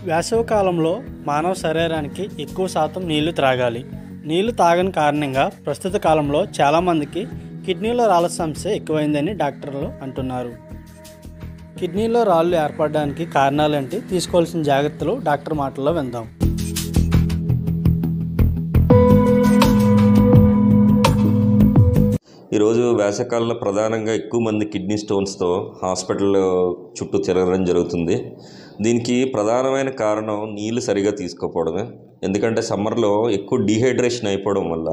వేసవి కాలంలో మానవ శరీరానికి ఎక్కువ శాతం నీళ్లు త్రాగాలి నీళ్లు తాగని కారణంగా ప్రస్తుత కాలంలో చాలామందికి కిడ్నీలో రాళ్ళ సమస్య ఎక్కువైందని డాక్టర్లు అంటున్నారు కిడ్నీలో రాళ్ళు ఏర్పడడానికి కారణాలేంటి తీసుకోవాల్సిన జాగ్రత్తలు డాక్టర్ మాటల్లో విందాం ఈరోజు వేసవికాలంలో ప్రధానంగా ఎక్కువ మంది కిడ్నీ స్టోన్స్తో హాస్పిటల్ చుట్టూ తిరగడం జరుగుతుంది దీనికి ప్రధానమైన కారణం నీళ్ళు సరిగా తీసుకోకపోవడమే ఎందుకంటే సమ్మర్లో ఎక్కువ డీహైడ్రేషన్ అయిపోవడం వల్ల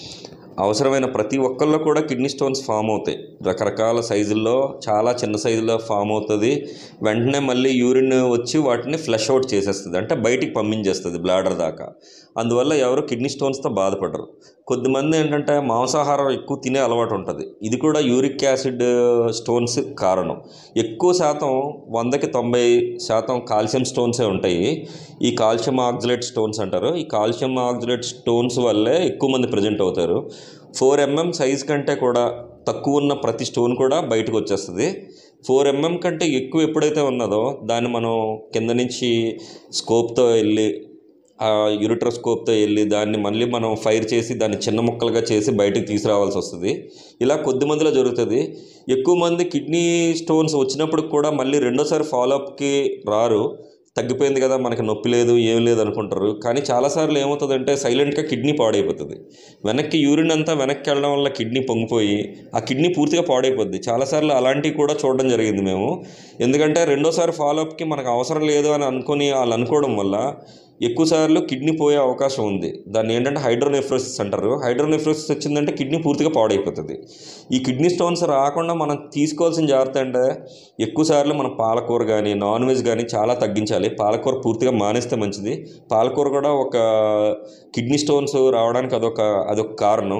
అవసరమైన ప్రతి ఒక్కళ్ళు కూడా కిడ్నీ స్టోన్స్ ఫామ్ అవుతాయి రకరకాల సైజుల్లో చాలా చిన్న సైజులో ఫామ్ అవుతుంది వెంటనే మళ్ళీ యూరిన్ వచ్చి వాటిని ఫ్లష్ అవుట్ చేసేస్తుంది అంటే బయటికి పంపించేస్తుంది బ్లాడర్ దాకా అందువల్ల ఎవరు కిడ్నీ స్టోన్స్తో బాధపడరు కొద్దిమంది ఏంటంటే మాంసాహారం ఎక్కువ తినే అలవాటు ఉంటుంది ఇది కూడా యూరిక్ యాసిడ్ స్టోన్స్ కారణం ఎక్కువ శాతం వందకి తొంభై శాతం కాల్షియం స్టోన్సే ఉంటాయి ఈ కాల్షియం ఆక్సిలేట్ స్టోన్స్ అంటారు ఈ కాల్షియం ఆక్సిలేట్ స్టోన్స్ వల్లే ఎక్కువ మంది ప్రజెంట్ అవుతారు ఫోర్ ఎంఎం సైజ్ కంటే కూడా తక్కువ ఉన్న ప్రతి స్టోన్ కూడా బయటకు వచ్చేస్తుంది ఫోర్ ఎంఎం కంటే ఎక్కువ ఎప్పుడైతే ఉన్నదో దాన్ని మనం కింద నుంచి స్కోప్తో వెళ్ళి ఆ యూరిట్రోస్కోప్తో వెళ్ళి దాన్ని మళ్ళీ మనం ఫైర్ చేసి దాన్ని చిన్న ముక్కలుగా చేసి బయటకు తీసుకురావాల్సి వస్తుంది ఇలా కొద్ది మందిలో జరుగుతుంది ఎక్కువ మంది కిడ్నీ స్టోన్స్ వచ్చినప్పుడు కూడా మళ్ళీ రెండోసారి ఫాలోఅప్కి రారు తగ్గిపోయింది కదా మనకి నొప్పి లేదు ఏం లేదు అనుకుంటారు కానీ చాలాసార్లు ఏమవుతుందంటే సైలెంట్గా కిడ్నీ పాడైపోతుంది వెనక్కి యూరిన్ అంతా వెనక్కి వెళ్ళడం వల్ల కిడ్నీ పొంగిపోయి ఆ కిడ్నీ పూర్తిగా పాడైపోద్ది చాలాసార్లు అలాంటివి కూడా చూడడం జరిగింది మేము ఎందుకంటే రెండోసారి ఫాలోఅప్కి మనకు అవసరం లేదు అని అనుకొని వాళ్ళు అనుకోవడం వల్ల ఎక్కువసార్లు కిడ్నీ పోయే అవకాశం ఉంది దాన్ని ఏంటంటే హైడ్రోనెఫ్రోసిస్ అంటారు హైడ్రోనెఫ్రోసిస్ వచ్చిందంటే కిడ్నీ పూర్తిగా పాడైపోతుంది ఈ కిడ్నీ స్టోన్స్ రాకుండా మనం తీసుకోవాల్సిన జాగ్రత్త అంటే ఎక్కువసార్లు మనం పాలకూర కానీ నాన్ వెజ్ కానీ చాలా తగ్గించాలి పాలకూర పూర్తిగా మానేస్తే మంచిది పాలకూర కూడా ఒక కిడ్నీ స్టోన్స్ రావడానికి అదొక అదొక కారణం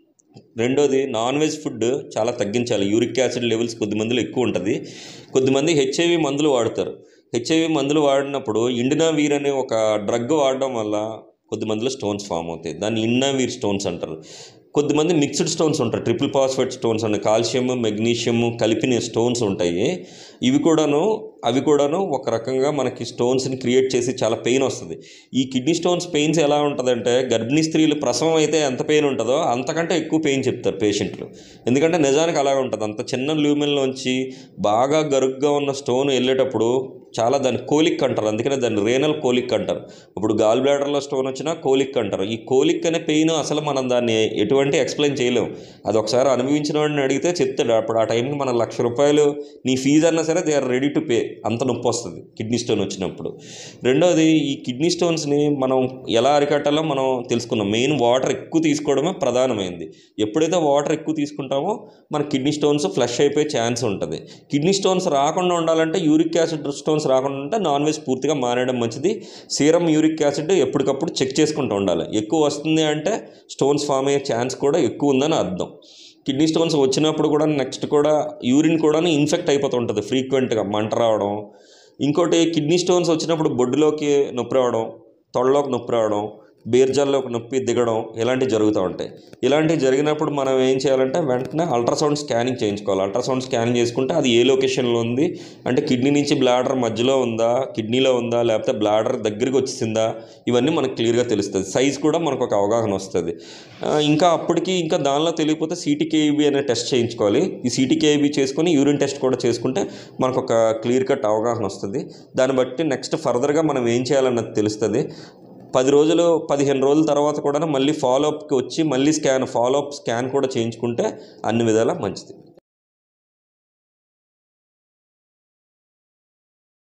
రెండోది నాన్ వెజ్ ఫుడ్ చాలా తగ్గించాలి యూరిక్ యాసిడ్ లెవెల్స్ కొద్దిమందిలో ఎక్కువ ఉంటుంది కొద్దిమంది హెచ్ఐవి మందులు వాడతారు హెచ్ఐవి మందులు వాడినప్పుడు ఇండినావీర్ అనే ఒక డ్రగ్ వాడడం వల్ల కొద్దిమందిలో స్టోన్స్ ఫామ్ అవుతాయి దాన్ని ఇండినావీర్ స్టోన్స్ అంటారు కొద్దిమంది మిక్స్డ్ స్టోన్స్ ఉంటాయి ట్రిపుల్ పాస్ఫేట్ స్టోన్స్ ఉన్నాయి కాల్షియం మెగ్నీషియం కలిపిన స్టోన్స్ ఉంటాయి ఇవి కూడాను అవి కూడాను ఒక రకంగా మనకి స్టోన్స్ని క్రియేట్ చేసి చాలా పెయిన్ వస్తుంది ఈ కిడ్నీ స్టోన్స్ పెయిన్స్ ఎలా ఉంటుందంటే గర్భిణీ స్త్రీలు ప్రసవం అయితే ఎంత పెయిన్ ఉంటుందో అంతకంటే ఎక్కువ పెయిన్ చెప్తారు పేషెంట్లు ఎందుకంటే నిజానికి అలాగే ఉంటుంది అంత చిన్న ల్యూమెన్లోంచి బాగా గరుగ్గా ఉన్న స్టోన్ వెళ్ళేటప్పుడు చాలా దాన్ని కోలిక్ అంటారు అందుకనే దాన్ని రేనల్ కోలిక్ అంటారు ఇప్పుడు గాల్ బ్లాడర్లో స్టోన్ వచ్చినా కోలిక్ అంటారు ఈ కోలిక్ అనే పెయిన్ అసలు మనం దాన్ని ఎటువంటి ఎక్స్ప్లెయిన్ చేయలేము అది ఒకసారి అనుభవించిన వాడిని అడిగితే చెప్తాడు అప్పుడు ఆ టైంకి మన లక్ష రూపాయలు నీ ఫీజు అన్నా సరే they are ready to pay అంత నొప్పి వస్తుంది కిడ్నీ స్టోన్ వచ్చినప్పుడు రెండోది ఈ కిడ్నీ స్టోన్స్ని మనం ఎలా అరికట్టాలో మనం తెలుసుకున్నాం మెయిన్ వాటర్ ఎక్కువ తీసుకోవడమే ప్రధానమైంది ఎప్పుడైతే వాటర్ ఎక్కువ తీసుకుంటామో మన కిడ్నీ స్టోన్స్ ఫ్లష్ అయిపోయే ఛాన్స్ ఉంటుంది కిడ్నీ స్టోన్స్ రాకుండా ఉండాలంటే యూరిక్ యాసిడ్ స్టోన్స్ రాకుండా ఉంటే నాన్ వెజ్ పూర్తిగా మానేయడం మంచిది సీరం యూరిక్ యాసిడ్ ఎప్పటికప్పుడు చెక్ చేసుకుంటూ ఉండాలి ఎక్కువ వస్తుంది అంటే స్టోన్స్ ఫామ్ అయ్యే ఛాన్స్ కూడా ఎక్కువ ఉందని అర్థం కిడ్నీ స్టోన్స్ వచ్చినప్పుడు కూడా నెక్స్ట్ కూడా యూరిన్ కూడా ఇన్ఫెక్ట్ అయిపోతుంటుంది ఫ్రీక్వెంట్గా మంట రావడం ఇంకోటి కిడ్నీ స్టోన్స్ వచ్చినప్పుడు బొడ్డులోకి నొప్పి రావడం తొడలోకి నొప్పి రావడం బీర్జాల్లోకి నొప్పి దిగడం ఇలాంటివి జరుగుతూ ఉంటాయి ఇలాంటివి జరిగినప్పుడు మనం ఏం చేయాలంటే వెంటనే అల్ట్రాసౌండ్ స్కానింగ్ చేయించుకోవాలి అల్ట్రాసౌండ్ స్కానింగ్ చేసుకుంటే అది ఏ లొకేషన్లో ఉంది అంటే కిడ్నీ నుంచి బ్లాడర్ మధ్యలో ఉందా కిడ్నీలో ఉందా లేకపోతే బ్లాడర్ దగ్గరికి వచ్చిందా ఇవన్నీ మనకు క్లియర్గా తెలుస్తుంది సైజ్ కూడా మనకు ఒక అవగాహన వస్తుంది ఆ, ఇంకా అప్పటికి ఇంకా దానిలో తెలియకపోతే సిటీకేబీ అనే టెస్ట్ చేయించుకోవాలి ఈ సిటీకేబీ చేసుకొని యూరిన్ టెస్ట్ కూడా చేసుకుంటే మనకు ఒక క్లియర్ కట్ అవగాహన వస్తుంది దాన్ని బట్టి నెక్స్ట్ ఫర్దర్గా మనం ఏం చేయాలన్నది తెలుస్తుంది పది రోజులు పదిహేను రోజుల తర్వాత కూడా మళ్ళీ ఫాలోఅప్కి వచ్చి మళ్ళీ స్కాన్ ఫాలోఅప్ స్కాన్ కూడా చేయించుకుంటే అన్ని విధాలా మంచిది